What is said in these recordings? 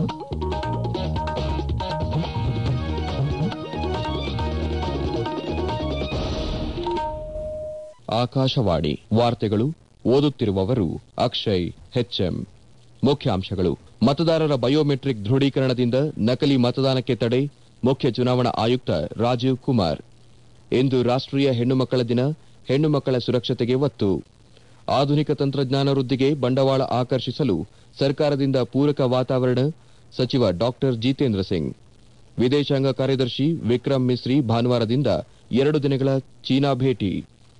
ಆಕಾಶವಾಣಿ ವಾರ್ತೆಗಳು ಓದುತ್ತಿರುವವರು ಅಕ್ಷಯ್ ಹೆಚ್ಎಂ ಮುಖ್ಯಾಂಶಗಳು ಮತದಾರರ ಬಯೋಮೆಟ್ರಿಕ್ ದೃಢೀಕರಣದಿಂದ ನಕಲಿ ಮತದಾನಕ್ಕೆ ತಡೆ ಮುಖ್ಯ ಚುನಾವಣಾ ಆಯುಕ್ತ ರಾಜೀವ್ ಕುಮಾರ್ ಇಂದು ರಾಷ್ಟೀಯ ಹೆಣ್ಣು ಮಕ್ಕಳ ದಿನ ಹೆಣ್ಣು ಮಕ್ಕಳ ಸುರಕ್ಷತೆಗೆ ಒತ್ತು ಆಧುನಿಕ ತಂತ್ರಜ್ಞಾನ ವೃದ್ಧಿಗೆ ಬಂಡವಾಳ ಆಕರ್ಷಿಸಲು ಸರ್ಕಾರದಿಂದ ಪೂರಕ ವಾತಾವರಣ ಸಚಿವ ಡಾ ಜಿತೇಂದ್ರ ಸಿಂಗ್ ವಿದೇಶಾಂಗ ಕಾರ್ಯದರ್ಶಿ ವಿಕ್ರಮ್ ಮಿಸ್ರಿ ಭಾನುವಾರದಿಂದ ಎರಡು ದಿನಗಳ ಚೀನಾ ಭೇಟಿ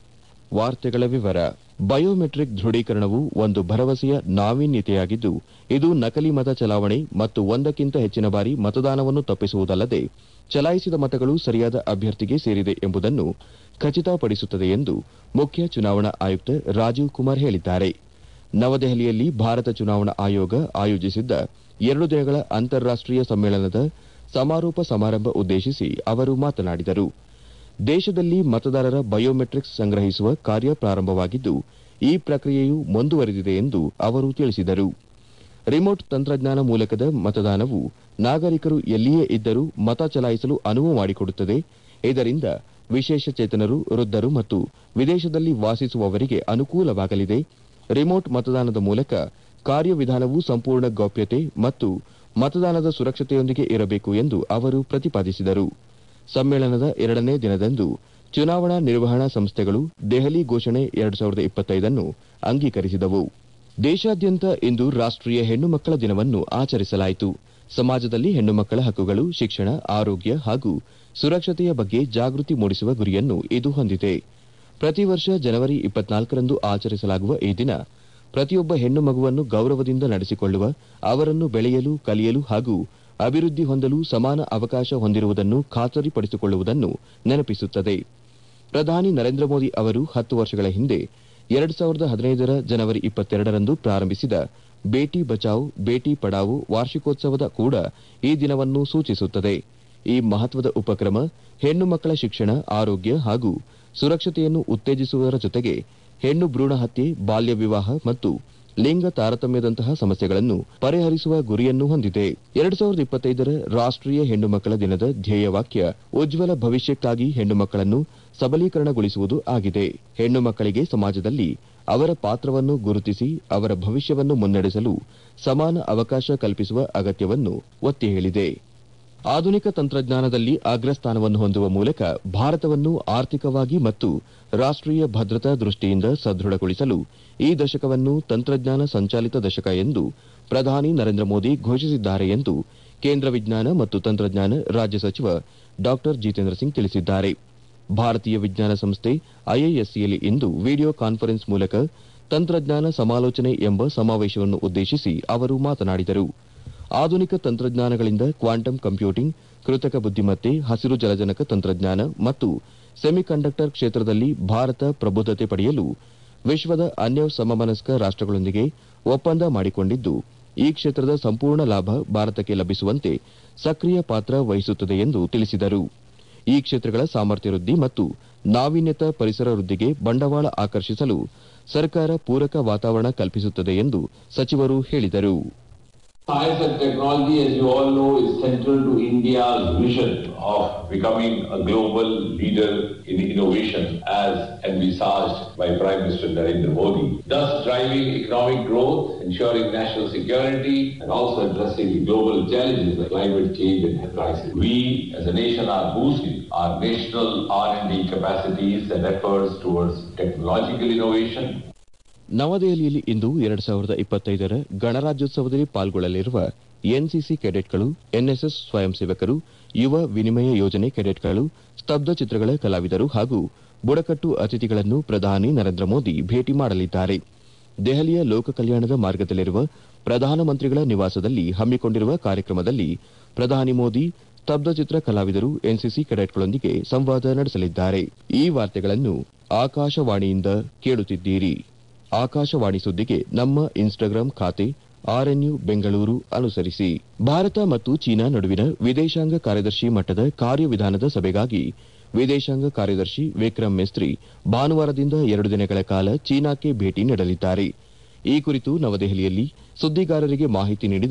ವಾರ್ತೆಗಳ ವಿವರ ಬಯೋಮೆಟ್ರಿಕ್ ದೃಢೀಕರಣವು ಒಂದು ಭರವಸೆಯ ನಾವೀನ್ಯತೆಯಾಗಿದ್ದು ಇದು ನಕಲಿ ಮತ ಚಲಾವಣೆ ಮತ್ತು ಒಂದಕ್ಕಿಂತ ಹೆಚ್ಚಿನ ಬಾರಿ ಮತದಾನವನ್ನು ತಪ್ಪಿಸುವುದಲ್ಲದೆ ಚಲಾಯಿಸಿದ ಮತಗಳು ಸರಿಯಾದ ಅಭ್ಯರ್ಥಿಗೆ ಸೇರಿದೆ ಎಂಬುದನ್ನು ಖಚಿತಪಡಿಸುತ್ತದೆ ಎಂದು ಮುಖ್ಯ ಚುನಾವಣಾ ಆಯುಕ್ತ ರಾಜೀವ್ ಕುಮಾರ್ ಹೇಳಿದ್ದಾರೆ ನವದೆಹಲಿಯಲ್ಲಿ ಭಾರತ ಚುನಾವಣಾ ಆಯೋಗ ಆಯೋಜಿಸಿದ್ದ ಎರಡು ದಿನಗಳ ಅಂತಾರಾಷ್ಟೀಯ ಸಮ್ಮೇಳನದ ಸಮಾರೋಪ ಸಮಾರಂಭ ಉದ್ದೇಶಿಸಿ ಅವರು ಮಾತನಾಡಿದರು ದೇಶದಲ್ಲಿ ಮತದಾರರ ಬಯೋಮೆಟ್ರಿಕ್ಸ್ ಸಂಗ್ರಹಿಸುವ ಕಾರ್ಯ ಪ್ರಾರಂಭವಾಗಿದ್ದು ಈ ಪ್ರಕ್ರಿಯೆಯು ಮುಂದುವರೆದಿದೆ ಎಂದು ಅವರು ತಿಳಿಸಿದರು ರಿಮೋಟ್ ತಂತ್ರಜ್ಞಾನ ಮೂಲಕದ ಮತದಾನವು ನಾಗರಿಕರು ಎಲ್ಲಿಯೇ ಇದ್ದರೂ ಮತ ಚಲಾಯಿಸಲು ಅನುವು ಮಾಡಿಕೊಡುತ್ತದೆ ಇದರಿಂದ ವಿಶೇಷಚೇತನರು ವೃದ್ಧರು ಮತ್ತು ವಿದೇಶದಲ್ಲಿ ವಾಸಿಸುವವರಿಗೆ ಅನುಕೂಲವಾಗಲಿದೆ ರಿಮೋಟ್ ಮತದಾನದ ಮೂಲಕ ಕಾರ್ಯವಿಧಾನವು ಸಂಪೂರ್ಣ ಗೌಪ್ಯತೆ ಮತ್ತು ಮತದಾನದ ಸುರಕ್ಷತೆಯೊಂದಿಗೆ ಇರಬೇಕು ಎಂದು ಅವರು ಪ್ರತಿಪಾದಿಸಿದರು ಸಮ್ಮೇಳನದ ಎರಡನೇ ದಿನದಂದು ಚುನಾವಣಾ ನಿರ್ವಹಣಾ ಸಂಸ್ಥೆಗಳು ದೆಹಲಿ ಘೋಷಣೆ ಎರಡು ಸಾವಿರದ ಇಪ್ಪತ್ತೈದನ್ನು ಅಂಗೀಕರಿಸಿದವು ದೇಶಾದ್ಯಂತ ಇಂದು ರಾಷ್ಟೀಯ ಹೆಣ್ಣು ಮಕ್ಕಳ ದಿನವನ್ನು ಆಚರಿಸಲಾಯಿತು ಸಮಾಜದಲ್ಲಿ ಹೆಣ್ಣು ಮಕ್ಕಳ ಹಕ್ಕುಗಳು ಶಿಕ್ಷಣ ಆರೋಗ್ಯ ಹಾಗೂ ಸುರಕ್ಷತೆಯ ಬಗ್ಗೆ ಜಾಗೃತಿ ಮೂಡಿಸುವ ಗುರಿಯನ್ನು ಇದು ಹೊಂದಿದೆ ಪ್ರತಿ ವರ್ಷ ಜನವರಿ ಇಪ್ಪತ್ನಾಲ್ಕರಂದು ಆಚರಿಸಲಾಗುವ ಈ ದಿನ ಪ್ರತಿಯೊಬ್ಬ ಹೆಣ್ಣು ಮಗುವನ್ನು ಗೌರವದಿಂದ ನಡೆಸಿಕೊಳ್ಳುವ ಅವರನ್ನು ಬೆಳೆಯಲು ಕಲಿಯಲು ಹಾಗೂ ಅಭಿವೃದ್ಧಿ ಹೊಂದಲು ಸಮಾನ ಅವಕಾಶ ಹೊಂದಿರುವುದನ್ನು ಖಾತರಿಪಡಿಸಿಕೊಳ್ಳುವುದನ್ನು ನೆನಪಿಸುತ್ತದೆ ಪ್ರಧಾನಿ ನರೇಂದ್ರ ಮೋದಿ ಅವರು ಹತ್ತು ವರ್ಷಗಳ ಹಿಂದೆ ಎರಡು ಸಾವಿರದ ಹದಿನೈದರ ಜನವರಿ ಇಪ್ಪತ್ತೆರಡರಂದು ಪ್ರಾರಂಭಿಸಿದ ಬೇಟಿ ಬಚಾವ್ ಬೇಟಿ ಪಡಾವೋ ವಾರ್ಷಿಕೋತ್ಸವದ ಕೂಡ ಈ ದಿನವನ್ನು ಸೂಚಿಸುತ್ತದೆ ಈ ಮಹತ್ವದ ಉಪಕ್ರಮ ಹೆಣ್ಣು ಮಕ್ಕಳ ಶಿಕ್ಷಣ ಆರೋಗ್ಯ ಹಾಗೂ ಸುರಕ್ಷತೆಯನ್ನು ಉತ್ತೇಜಿಸುವುದರ ಜೊತೆಗೆ ಹೆಣ್ಣು ಭ್ರೂಣ ಹತ್ಯೆ ಬಾಲ್ಯ ವಿವಾಹ ಮತ್ತು ಲಿಂಗ ತಾರತಮ್ಯದಂತಹ ಸಮಸ್ಯೆಗಳನ್ನು ಪರಿಹರಿಸುವ ಗುರಿಯನ್ನು ಹೊಂದಿದೆ ಎರಡು ಸಾವಿರದ ಇಪ್ಪತ್ತೈದರ ರಾಷ್ಟೀಯ ಹೆಣ್ಣು ಮಕ್ಕಳ ದಿನದ ಧ್ಯೇಯವಾಕ್ಯ ಉಜ್ವಲ ಭವಿಷ್ಯಕ್ಕಾಗಿ ಹೆಣ್ಣು ಮಕ್ಕಳನ್ನು ಸಬಲೀಕರಣಗೊಳಿಸುವುದು ಆಗಿದೆ ಹೆಣ್ಣು ಮಕ್ಕಳಿಗೆ ಸಮಾಜದಲ್ಲಿ ಅವರ ಪಾತ್ರವನ್ನು ಗುರುತಿಸಿ ಅವರ ಭವಿಷ್ಯವನ್ನು ಮುನ್ನಡೆಸಲು ಸಮಾನ ಅವಕಾಶ ಕಲ್ಪಿಸುವ ಅಗತ್ಯವನ್ನು ಒತ್ತಿ ಹೇಳಿದೆ ಆಧುನಿಕ ತಂತ್ರಜ್ಞಾನದಲ್ಲಿ ಅಗ್ರಸ್ಥಾನವನ್ನು ಹೊಂದುವ ಮೂಲಕ ಭಾರತವನ್ನು ಆರ್ಥಿಕವಾಗಿ ಮತ್ತು ರಾಷ್ಟೀಯ ಭದ್ರತಾ ದೃಷ್ಟಿಯಿಂದ ಸದೃಢಗೊಳಿಸಲು ಈ ದಶಕವನ್ನು ತಂತ್ರಜ್ಞಾನ ಸಂಚಾಲಿತ ದಶಕ ಎಂದು ಪ್ರಧಾನಿ ನರೇಂದ್ರ ಮೋದಿ ಘೋಷಿಸಿದ್ದಾರೆ ಎಂದು ಕೇಂದ್ರ ವಿಜ್ಞಾನ ಮತ್ತು ತಂತ್ರಜ್ಞಾನ ರಾಜ್ಯ ಸಚಿವ ಡಾ ಜಿತೇಂದ್ರ ಸಿಂಗ್ ತಿಳಿಸಿದ್ದಾರೆ ಭಾರತೀಯ ವಿಜ್ಞಾನ ಸಂಸ್ಥೆ ಐಐಎಸ್ಸಿಯಲ್ಲಿ ಇಂದು ವಿಡಿಯೋ ಕಾನ್ಫರೆನ್ಸ್ ಮೂಲಕ ತಂತ್ರಜ್ಞಾನ ಸಮಾಲೋಚನೆ ಎಂಬ ಸಮಾವೇಶವನ್ನು ಉದ್ದೇಶಿಸಿ ಅವರು ಮಾತನಾಡಿದರು ಆಧುನಿಕ ತಂತ್ರಜ್ಞಾನಗಳಿಂದ ಕ್ವಾಂಟಮ್ ಕಂಪ್ಯೂಟಿಂಗ್ ಕೃತಕ ಬುದ್ದಿಮತ್ತೆ ಹಸಿರು ಜಲಜನಕ ತಂತ್ರಜ್ಞಾನ ಮತ್ತು ಸೆಮಿಕಂಡಕ್ಟರ್ ಕ್ಷೇತ್ರದಲ್ಲಿ ಭಾರತ ಪ್ರಬುದ್ದತೆ ಪಡೆಯಲು ವಿಶ್ವದ ಅನ್ಯ ಸಮಮನಸ್ಕ ರಾಷ್ಟಗಳೊಂದಿಗೆ ಒಪ್ಪಂದ ಮಾಡಿಕೊಂಡಿದ್ದು ಈ ಕ್ಷೇತ್ರದ ಸಂಪೂರ್ಣ ಲಾಭ ಭಾರತಕ್ಕೆ ಲಭಿಸುವಂತೆ ಸಕ್ರಿಯ ಪಾತ್ರ ವಹಿಸುತ್ತದೆ ಎಂದು ತಿಳಿಸಿದರು ಈ ಕ್ಷೇತ್ರಗಳ ಸಾಮರ್ಥ್ಯ ವೃದ್ಧಿ ಮತ್ತು ನಾವೀನ್ಯತಾ ಪರಿಸರ ವೃದ್ಧಿಗೆ ಬಂಡವಾಳ ಆಕರ್ಷಿಸಲು ಸರ್ಕಾರ ಪೂರಕ ವಾತಾವರಣ ಕಲ್ಪಿಸುತ್ತದೆ ಎಂದು ಸಚಿವರು ಹೇಳಿದರು Science and technology, as you all know, is central to India's vision of becoming a global leader in innovation as envisaged by Prime Minister Narendra Modi, thus driving economic growth, ensuring national security, and also addressing the global challenges like climate change and health crisis. We, as a nation, are boosting our national R&D capacities and efforts towards technological innovation, ನವದೆಹಲಿಯಲ್ಲಿ ಇಂದು ಎರಡು ಸಾವಿರದ ಇಪ್ಪತ್ತೈದರ ಗಣರಾಜ್ಯೋತ್ಸವದಲ್ಲಿ ಪಾಲ್ಗೊಳ್ಳಲಿರುವ NCC ಕೆಡೆಟ್ಗಳು NSS ಸ್ವಯಂ ಸೇವಕರು ಯುವ ವಿನಿಮಯ ಯೋಜನೆ ಕೆಡೆಟ್ಗಳು ಸ್ತಬ್ಧ ಚಿತ್ರಗಳ ಕಲಾವಿದರು ಹಾಗೂ ಬುಡಕಟ್ಟು ಅತಿಥಿಗಳನ್ನು ಪ್ರಧಾನಿ ನರೇಂದ್ರ ಮೋದಿ ಭೇಟಿ ಮಾಡಲಿದ್ದಾರೆ ದೆಹಲಿಯ ಲೋಕ ಕಲ್ಯಾಣದ ಮಾರ್ಗದಲ್ಲಿರುವ ಪ್ರಧಾನಮಂತ್ರಿಗಳ ನಿವಾಸದಲ್ಲಿ ಹಮ್ಮಿಕೊಂಡಿರುವ ಕಾರ್ಯಕ್ರಮದಲ್ಲಿ ಪ್ರಧಾನಿ ಮೋದಿ ಸ್ತಬ್ಧಚಿತ್ರ ಕಲಾವಿದರು ಎನ್ಸಿಸಿ ಕೆಡೆಟ್ಗಳೊಂದಿಗೆ ಸಂವಾದ ನಡೆಸಲಿದ್ದಾರೆ ಈ ವಾರ್ತೆಗಳನ್ನು ಆಕಾಶವಾಣಿಯಿಂದ ಕೇಳುತ್ತಿದ್ದೀರಿ ಆಕಾಶವಾಣಿ ಸುದ್ದಿಗೆ ನಮ್ಮ ಇನ್ಸ್ಟಾಗ್ರಾಂ ಖಾತೆ ಆರ್ಎನ್ಯು ಬೆಂಗಳೂರು ಅನುಸರಿಸಿ ಭಾರತ ಮತ್ತು ಚೀನಾ ನಡುವಿನ ವಿದೇಶಾಂಗ ಕಾರ್ಯದರ್ಶಿ ಮಟ್ಟದ ಕಾರ್ಯವಿಧಾನದ ಸಭೆಗಾಗಿ ವಿದೇಶಾಂಗ ಕಾರ್ಯದರ್ಶಿ ವಿಕ್ರಮ್ ಮಿಸ್ತ್ರಿ ಭಾನುವಾರದಿಂದ ಎರಡು ದಿನಗಳ ಕಾಲ ಚೀನಾಕ್ಕೆ ಭೇಟಿ ನೀಡಲಿದ್ದಾರೆ ಈ ಕುರಿತು ನವದೆಹಲಿಯಲ್ಲಿ ಸುದ್ದಿಗಾರರಿಗೆ ಮಾಹಿತಿ ನೀಡಿದ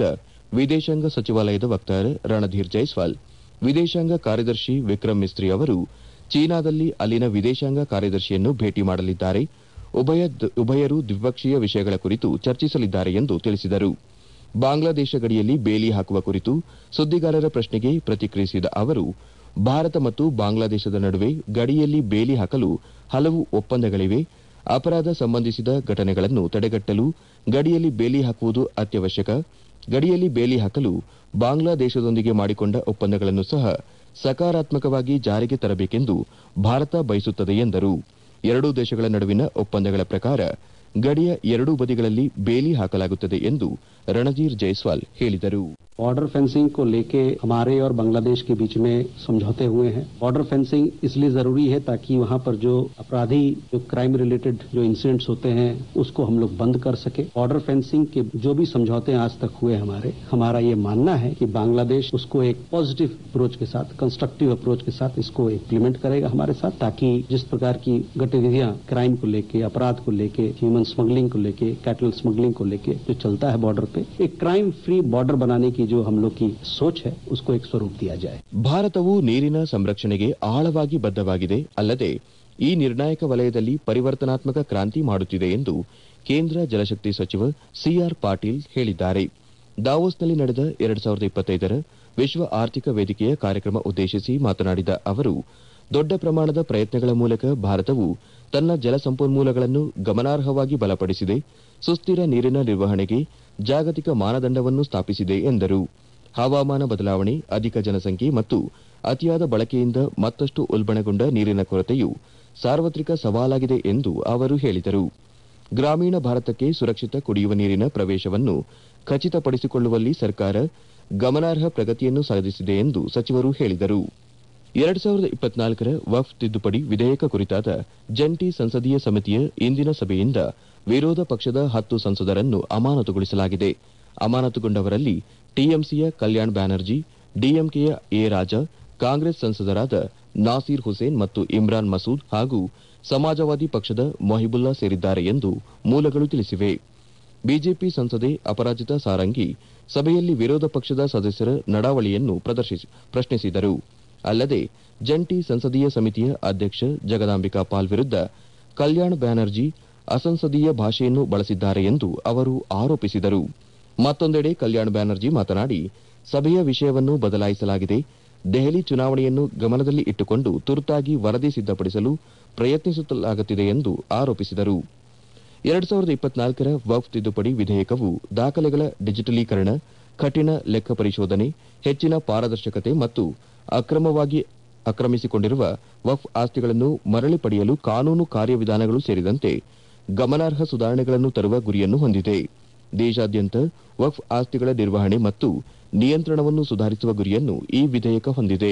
ವಿದೇಶಾಂಗ ಸಚಿವಾಲಯದ ವಕ್ತಾರ ರಣಧೀರ್ ಜೈಸ್ವಾಲ್ ವಿದೇಶಾಂಗ ಕಾರ್ಯದರ್ಶಿ ವಿಕ್ರಮ್ ಮಿಸ್ತ್ರಿ ಅವರು ಚೀನಾದಲ್ಲಿ ಅಲ್ಲಿನ ವಿದೇಶಾಂಗ ಕಾರ್ಯದರ್ಶಿಯನ್ನು ಭೇಟಿ ಮಾಡಲಿದ್ದಾರೆ ಉಭಯ ಉಭಯರು ದ್ವಿಪಕ್ಷೀಯ ವಿಷಯಗಳ ಕುರಿತು ಚರ್ಚಿಸಲಿದ್ದಾರೆ ಎಂದು ತಿಳಿಸಿದರು ಬಾಂಗ್ಲಾದೇಶ ಗಡಿಯಲ್ಲಿ ಬೇಲಿ ಹಾಕುವ ಕುರಿತು ಸುದ್ದಿಗಾರರ ಪ್ರಶ್ನೆಗೆ ಪ್ರತಿಕ್ರಿಯಿಸಿದ ಅವರು ಭಾರತ ಮತ್ತು ಬಾಂಗ್ಲಾದೇಶದ ನಡುವೆ ಗಡಿಯಲ್ಲಿ ಬೇಲಿ ಹಾಕಲು ಹಲವು ಒಪ್ಪಂದಗಳಿವೆ ಅಪರಾಧ ಸಂಬಂಧಿಸಿದ ಘಟನೆಗಳನ್ನು ತಡೆಗಟ್ಟಲು ಗಡಿಯಲ್ಲಿ ಬೇಲಿ ಹಾಕುವುದು ಅತ್ಯವಶ್ಯಕ ಗಡಿಯಲ್ಲಿ ಬೇಲಿ ಹಾಕಲು ಬಾಂಗ್ಲಾದೇಶದೊಂದಿಗೆ ಮಾಡಿಕೊಂಡ ಒಪ್ಪಂದಗಳನ್ನು ಸಹ ಸಕಾರಾತ್ಮಕವಾಗಿ ಜಾರಿಗೆ ತರಬೇಕೆಂದು ಭಾರತ ಬಯಸುತ್ತದೆ ಎಂದರು ಎರಡೂ ದೇಶಗಳ ನಡುವಿನ ಒಪ್ಪಂದಗಳ ಪ್ರಕಾರ ಗಡಿಯ ಎರಡೂ ಬದಿಗಳಲ್ಲಿ ಬೇಲಿ ಹಾಕಲಾಗುತ್ತದೆ ಎಂದು ರಣಧೀರ್ ಜೈಸ್ವಾಲ್ ಹೇಳಿದರು बॉर्डर फेंसिंग को लेके हमारे और बांग्लादेश के बीच में समझौते हुए हैं बॉर्डर फेंसिंग इसलिए जरूरी है ताकि वहां पर जो अपराधी जो क्राइम रिलेटेड जो इंसिडेंट्स होते हैं उसको हम लोग बंद कर सके बॉर्डर फेंसिंग के जो भी समझौते आज तक हुए हमारे हमारा ये मानना है कि बांग्लादेश उसको एक पॉजिटिव अप्रोच के साथ कंस्ट्रक्टिव अप्रोच के साथ इसको इम्प्लीमेंट करेगा हमारे साथ ताकि जिस प्रकार की गतिविधियां क्राइम को लेके अपराध को लेके ह्यूमन स्मगलिंग को लेके कैटल स्मगलिंग को लेके जो चलता है बॉर्डर पे एक क्राइम फ्री बॉर्डर बनाने की जो हम लोग की सोच है उसको एक स्वरूप दिया जाए ಭಾರತವು ನೀರಿನ ಸಂರಕ್ಷಣೆಗೆ ಆಳವಾಗಿ ಬದ್ಧವಾಗಿದೆ ಅಲ್ಲದೆ ಈ ನಿರ್ಣಾಯಕ ವಲಯದಲ್ಲಿ ಪರಿವರ್ತನಾತ್ಮಕ ಕ್ರಾಂತಿ ಮಾಡುತ್ತಿದೆ ಎಂದು ಕೇಂದ್ರ ಜಲಶಕ್ತಿ ಸಚಿವ ಸಿಆರ್ ಪಾಟೀಲ್ ಹೇಳಿದ್ದಾರೆ ದಾವೋಸ್ನಲ್ಲಿ ನಡೆದ ಎರಡ್ ಸಾವಿರದ ಇಪ್ಪತ್ತೈದರ ವಿಶ್ವ ಆರ್ಥಿಕ ವೇದಿಕೆಯ ಕಾರ್ಯಕ್ರಮ ಉದ್ದೇಶಿಸಿ ಮಾತನಾಡಿದ ಅವರು ದೊಡ್ಡ ಪ್ರಮಾಣದ ಪ್ರಯತ್ನಗಳ ಮೂಲಕ ಭಾರತವು ತನ್ನ ಜಲಸಂಪನ್ಮೂಲಗಳನ್ನು ಗಮನಾರ್ಹವಾಗಿ ಬಲಪಡಿಸಿದೆ ಸುಸ್ಥಿರ ನೀರಿನ ನಿರ್ವಹಣೆಗೆ ಜಾಗತಿಕ ಮಾನದಂಡವನ್ನು ಸ್ಥಾಪಿಸಿದೆ ಎಂದರು ಹವಾಮಾನ ಬದಲಾವಣೆ ಅಧಿಕ ಜನಸಂಖ್ಯೆ ಮತ್ತು ಅತಿಯಾದ ಬಳಕೆಯಿಂದ ಮತ್ತಷ್ಟು ಉಲ್ಬಣಗೊಂಡ ನೀರಿನ ಕೊರತೆಯು ಸಾರ್ವತ್ರಿಕ ಸವಾಲಾಗಿದೆ ಎಂದು ಅವರು ಹೇಳಿದರು ಗ್ರಾಮೀಣ ಭಾರತಕ್ಕೆ ಸುರಕ್ಷಿತ ಕುಡಿಯುವ ನೀರಿನ ಪ್ರವೇಶವನ್ನು ಖಚಿತಪಡಿಸಿಕೊಳ್ಳುವಲ್ಲಿ ಸರ್ಕಾರ ಗಮನಾರ್ಹ ಪ್ರಗತಿಯನ್ನು ಸಾಧಿಸಿದೆ ಎಂದು ಸಚಿವರು ಹೇಳಿದರು ಎರಡ್ ಸಾವಿರದ ಇಪ್ಪತ್ನಾಲ್ಕರ ವಫ್ ತಿದ್ದುಪಡಿ ವಿಧೇಯಕ ಕುರಿತಾದ ಜಂಟಿ ಸಂಸದೀಯ ಸಮಿತಿಯ ಇಂದಿನ ಸಭೆಯಿಂದ ವಿರೋಧ ಪಕ್ಷದ ಹತ್ತು ಸಂಸದರನ್ನು ಅಮಾನತುಗೊಳಿಸಲಾಗಿದೆ ಅಮಾನತುಗೊಂಡವರಲ್ಲಿ ಟಿಎಂಸಿಯ ಕಲ್ಯಾಣ್ ಬ್ಯಾನರ್ಜಿ ಡಿಎಂಕೆಯ ಎ ರಾಜಾ ಕಾಂಗ್ರೆಸ್ ಸಂಸದರಾದ ನಾಸೀರ್ ಹುಸೇನ್ ಮತ್ತು ಇಮ್ರಾನ್ ಮಸೂದ್ ಹಾಗೂ ಸಮಾಜವಾದಿ ಪಕ್ಷದ ಮೊಹಿಬುಲ್ಲಾ ಸೇರಿದ್ದಾರೆ ಎಂದು ಮೂಲಗಳು ತಿಳಿಸಿವೆ ಬಿಜೆಪಿ ಸಂಸದೆ ಅಪರಾಜಿತಾ ಸಾರಂಗಿ ಸಭೆಯಲ್ಲಿ ವಿರೋಧ ಪಕ್ಷದ ಸದಸ್ಯರ ನಡಾವಳಿಯನ್ನು ಪ್ರಶ್ನಿಸಿದರು ಅಲ್ಲದೆ ಜಂಟಿ ಸಂಸದೀಯ ಸಮಿತಿಯ ಅಧ್ಯಕ್ಷ ಜಗದಾಂಬಿಕಾ ಪಾಲ್ ವಿರುದ್ಧ ಕಲ್ಯಾಣ್ ಬ್ಯಾನರ್ಜಿ ಅಸಂಸದೀಯ ಭಾಷೆಯನ್ನು ಬಳಸಿದ್ದಾರೆ ಎಂದು ಅವರು ಆರೋಪಿಸಿದರು ಮತ್ತೊಂದೆಡೆ ಕಲ್ಯಾಣ್ ಬ್ಯಾನರ್ಜಿ ಮಾತನಾಡಿ ಸಭೆಯ ವಿಷಯವನ್ನು ಬದಲಾಯಿಸಲಾಗಿದೆ ದೆಹಲಿ ಚುನಾವಣೆಯನ್ನು ಗಮನದಲ್ಲಿ ಇಟ್ಟುಕೊಂಡು ತುರ್ತಾಗಿ ವರದಿ ಸಿದ್ದಪಡಿಸಲು ಪ್ರಯತ್ನಿಸಲಾಗುತ್ತಿದೆ ಎಂದು ಆರೋಪಿಸಿದರು ಎರಡ್ ಸಾವಿರದ ಇಪ್ಪತ್ನಾಲ್ಕರ ವಫ್ ತಿದ್ದುಪಡಿ ವಿಧೇಯಕವು ದಾಖಲೆಗಳ ಡಿಜಿಟಲೀಕರಣ ಕಠಿಣ ಲೆಕ್ಕ ಪರಿಶೋಧನೆ ಹೆಚ್ಚಿನ ಪಾರದರ್ಶಕತೆ ಮತ್ತು ಅಕ್ರಮವಾಗಿ ಆಕ್ರಮಿಸಿಕೊಂಡಿರುವ ವಫ್ ಆಸ್ತಿಗಳನ್ನು ಮರಳಿ ಪಡೆಯಲು ಕಾನೂನು ಕಾರ್ಯವಿಧಾನಗಳು ಸೇರಿದಂತೆ ಗಮನಾರ್ಹ ಸುಧಾರಣೆಗಳನ್ನು ತರುವ ಗುರಿಯನ್ನು ಹೊಂದಿದೆ ದೇಶಾದ್ಯಂತ ವಫ್ ಆಸ್ತಿಗಳ ನಿರ್ವಹಣೆ ಮತ್ತು ನಿಯಂತ್ರಣವನ್ನು ಸುಧಾರಿಸುವ ಗುರಿಯನ್ನು ಈ ವಿಧೇಯಕ ಹೊಂದಿದೆ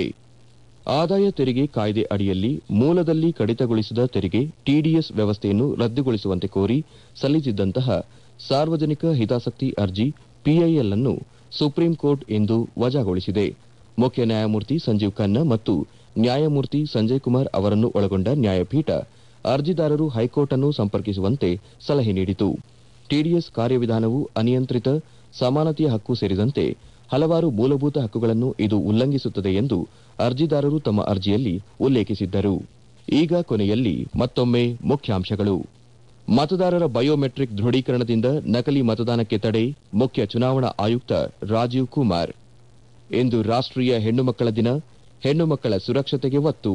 ಆದಾಯ ತೆರಿಗೆ ಕಾಯ್ದೆ ಅಡಿಯಲ್ಲಿ ಮೂಲದಲ್ಲಿ ಕಡಿತಗೊಳಿಸಿದ ತೆರಿಗೆ ಟಿಡಿಎಸ್ ವ್ಯವಸ್ಥೆಯನ್ನು ರದ್ದುಗೊಳಿಸುವಂತೆ ಕೋರಿ ಸಲ್ಲಿಸಿದ್ದಂತಹ ಸಾರ್ವಜನಿಕ ಹಿತಾಸಕ್ತಿ ಅರ್ಜಿ ಪಿಐಎಲ್ ಅನ್ನು ಸುಪ್ರೀಂ ಕೋರ್ಟ್ ಇಂದು ವಜಾಗೊಳಿಸಿದೆ ಮುಖ್ಯ ನ್ಯಾಯಮೂರ್ತಿ ಸಂಜೀವ್ ಖನ್ನಾ ಮತ್ತು ನ್ಯಾಯಮೂರ್ತಿ ಸಂಜಯ್ ಕುಮಾರ್ ಅವರನ್ನು ಒಳಗೊಂಡ ನ್ಯಾಯಪೀಠ ಅರ್ಜಿದಾರರು ಹೈಕೋರ್ಟ್ ಅನ್ನು ಸಂಪರ್ಕಿಸುವಂತೆ ಸಲಹೆ ನೀಡಿತು ಟಿಡಿಎಸ್ ಕಾರ್ಯವಿಧಾನವು ಅನಿಯಂತ್ರಿತ ಸಮಾನತೆಯ ಹಕ್ಕು ಸೇರಿದಂತೆ ಹಲವಾರು ಮೂಲಭೂತ ಹಕ್ಕುಗಳನ್ನು ಇದು ಉಲ್ಲಂಘಿಸುತ್ತದೆ ಎಂದು ಅರ್ಜಿದಾರರು ತಮ್ಮ ಅರ್ಜಿಯಲ್ಲಿ ಉಲ್ಲೇಖಿಸಿದ್ದರು ಈಗ ಕೊನೆಯಲ್ಲಿ ಮತ್ತೊಮ್ಮೆ ಮುಖ್ಯಾಂಶಗಳು ಮತದಾರರ ಬಯೋಮೆಟ್ರಿಕ್ ದೃಢೀಕರಣದಿಂದ ನಕಲಿ ಮತದಾನಕ್ಕೆ ತಡೆ ಮುಖ್ಯ ಚುನಾವಣಾ ಆಯುಕ್ತ ರಾಜೀವ್ ಕುಮಾರ್ ಇಂದು ರಾಷ್ಟ್ರೀಯ ಹೆಣ್ಣು ಮಕ್ಕಳ ದಿನ ಹೆಣ್ಣು ಮಕ್ಕಳ ಸುರಕ್ಷತೆಗೆ ಒತ್ತು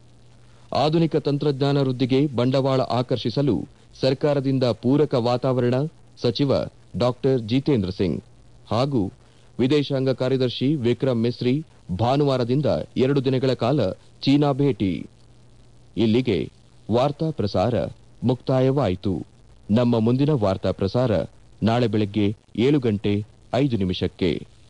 ಆಧುನಿಕ ತಂತ್ರಜ್ಞಾನ ವೃದ್ಧಿಗೆ ಬಂಡವಾಳ ಆಕರ್ಷಿಸಲು ಸರ್ಕಾರದಿಂದ ಪೂರಕ ವಾತಾವರಣ ಸಚಿವ ಡಾಕ್ಟರ್ ಜಿತೇಂದ್ರ ಸಿಂಗ್ ಹಾಗೂ ವಿದೇಶಾಂಗ ಕಾರ್ಯದರ್ಶಿ ವಿಕ್ರಮ್ ಮಿಸ್ರಿ ಭಾನುವಾರದಿಂದ ಎರಡು ದಿನಗಳ ಕಾಲ ಚೀನಾ ಭೇಟಿ ಇಲ್ಲಿಗೆ ವಾರ್ತಾ ಪ್ರಸಾರ ಮುಕ್ತಾಯವಾಯಿತು ನಮ್ಮ ಮುಂದಿನ ವಾರ್ತಾ ಪ್ರಸಾರ ನಾಳೆ ಬೆಳಗ್ಗೆ ಏಳು ಗಂಟೆ ಐದು ನಿಮಿಷಕ್ಕೆ